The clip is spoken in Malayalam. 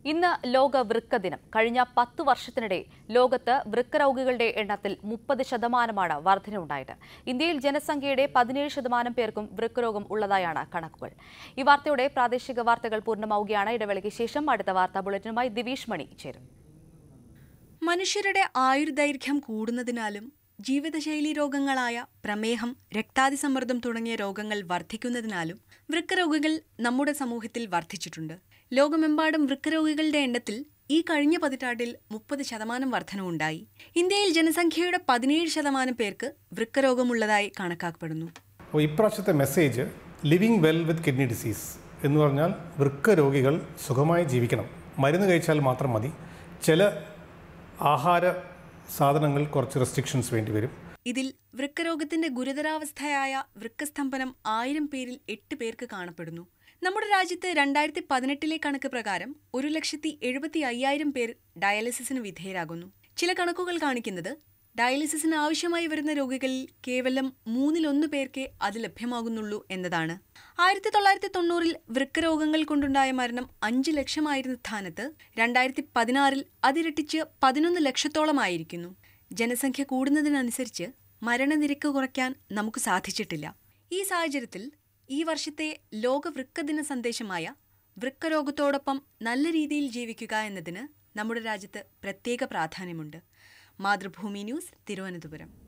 ഇന്ന് ലോക വൃക്ക ദിനം കഴിഞ്ഞ പത്ത് വർഷത്തിനിടെ ലോകത്ത് വൃക്ക രോഗികളുടെ എണ്ണത്തിൽ മുപ്പത് ശതമാനമാണ് വർധനയുണ്ടായത് ഇന്ത്യയിൽ ജനസംഖ്യയുടെ പതിനേഴ് ശതമാനം പേർക്കും വൃക്കരോഗം ഉള്ളതായാണ് കണക്കുകൾ ഈ വാർത്തയോടെ പ്രാദേശിക വാർത്തകൾ പൂർണ്ണമാവുകയാണ് ഇടവേളയ്ക്ക് ശേഷം അടുത്ത വാർത്താ ബുള്ളറ്റിനുമായി ദിവീഷ് മണി ചേരും മനുഷ്യരുടെ ആയുർദൈർഘ്യം കൂടുന്നതിനാലും ജീവിതശൈലി രോഗങ്ങളായ പ്രമേഹം രക്താതിസമ്മർദ്ദം തുടങ്ങിയ രോഗങ്ങൾ വർദ്ധിക്കുന്നതിനാലും വൃക്കരോഗികൾ നമ്മുടെ സമൂഹത്തിൽ വർദ്ധിച്ചിട്ടുണ്ട് ലോകമെമ്പാടും വൃക്കരോഗികളുടെ എണ്ണത്തിൽ ഈ കഴിഞ്ഞ പതിറ്റാണ്ടിൽ മുപ്പത് ശതമാനം വർധനവുണ്ടായി ഇന്ത്യയിൽ ജനസംഖ്യയുടെ പതിനേഴ് ശതമാനം പേർക്ക് വൃക്കരോഗമുള്ളതായി കണക്കാക്കപ്പെടുന്നു അപ്പോൾ ഇപ്രാവശ്യത്തെ message living well with kidney disease എന്ന് പറഞ്ഞാൽ വൃക്ക രോഗികൾ സുഖമായി ജീവിക്കണം മരുന്ന് കഴിച്ചാൽ മാത്രം മതി ചില ആഹാര സാധനങ്ങൾ കുറച്ച് റെസ്ട്രിക്ഷൻസ് വേണ്ടി വരും ഇതിൽ വൃക്കരോഗത്തിന്റെ ഗുരുതരാവസ്ഥയായ വൃക്കസ്തംഭനം ആയിരം പേരിൽ എട്ട് പേർക്ക് കാണപ്പെടുന്നു നമ്മുടെ രാജ്യത്ത് രണ്ടായിരത്തി പതിനെട്ടിലെ കണക്ക് പ്രകാരം ഒരു ലക്ഷത്തി എഴുപത്തി അയ്യായിരം പേർ ഡയാലിസിസിന് വിധേയരാകുന്നു ചില കണക്കുകൾ കാണിക്കുന്നത് ഡയാലിസിസിന് ആവശ്യമായി വരുന്ന രോഗികളിൽ കേവലം മൂന്നിലൊന്ന് പേർക്കേ അത് ലഭ്യമാകുന്നുള്ളൂ എന്നതാണ് ആയിരത്തി തൊള്ളായിരത്തി തൊണ്ണൂറിൽ വൃക്കരോഗങ്ങൾ കൊണ്ടുണ്ടായ മരണം അഞ്ച് ലക്ഷമായിരുന്ന സ്ഥാനത്ത് രണ്ടായിരത്തി പതിനാറിൽ അതിരട്ടിച്ച് പതിനൊന്ന് ലക്ഷത്തോളമായിരിക്കുന്നു ജനസംഖ്യ കൂടുന്നതിനനുസരിച്ച് മരണനിരക്ക് കുറയ്ക്കാൻ നമുക്ക് സാധിച്ചിട്ടില്ല ഈ സാഹചര്യത്തിൽ ഈ വർഷത്തെ ലോക വൃക്ക ദിന സന്ദേശമായ വൃക്കരോഗത്തോടൊപ്പം നല്ല രീതിയിൽ ജീവിക്കുക എന്നതിന് നമ്മുടെ രാജ്യത്ത് പ്രത്യേക പ്രാധാന്യമുണ്ട് മാതൃഭൂമി ന്യൂസ് തിരുവനന്തപുരം